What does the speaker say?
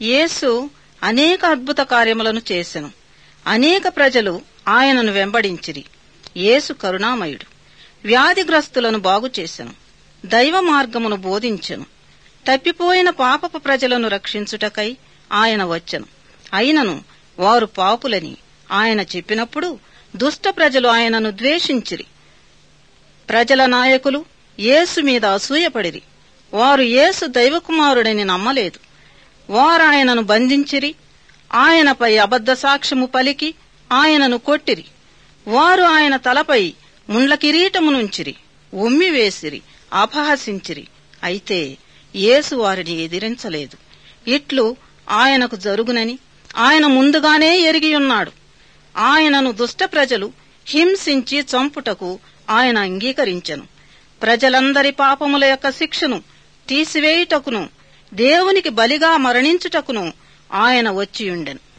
యేసు అనేక అద్భుత కార్యములను చేసెను అనేక ప్రజలు ఆయనను వెంబడించిరి యేసు కరుణామయుడు వ్యాధిగ్రస్తులను బాగుచేసెను దైవ మార్గమును బోధించెను తప్పిపోయిన పాపపు ప్రజలను రక్షించుటకై ఆయన వచ్చెను అయినను వారు పాపులని ఆయన చెప్పినప్పుడు దుష్ట ప్రజలు ఆయనను ద్వేషించిరి ప్రజల నాయకులు యేసు మీద అసూయపడిరి వారు యేసు దైవకుమారుడని నమ్మలేదు వారాయనను బంధించిరి ఆయనపై అబద్ధ సాక్ష్యము పలికి ఆయనను కొట్టిరి వారు ఆయన తలపై ముండ్ల కిరీటమునుంచిరి ఉమ్మివేసిరి అపహసించిరి అయితే యేసు వారిని ఎదిరించలేదు ఇట్లు ఆయనకు జరుగునని ఆయన ముందుగానే ఎరిగియున్నాడు ఆయనను దుష్ట ప్రజలు హింసించి చంపుటకు ఆయన అంగీకరించెను ప్రజలందరి పాపముల యొక్క శిక్షను తీసివేయుటకును దేవునికి బలిగా మరణించుటకును ఆయన వచ్చియుండెను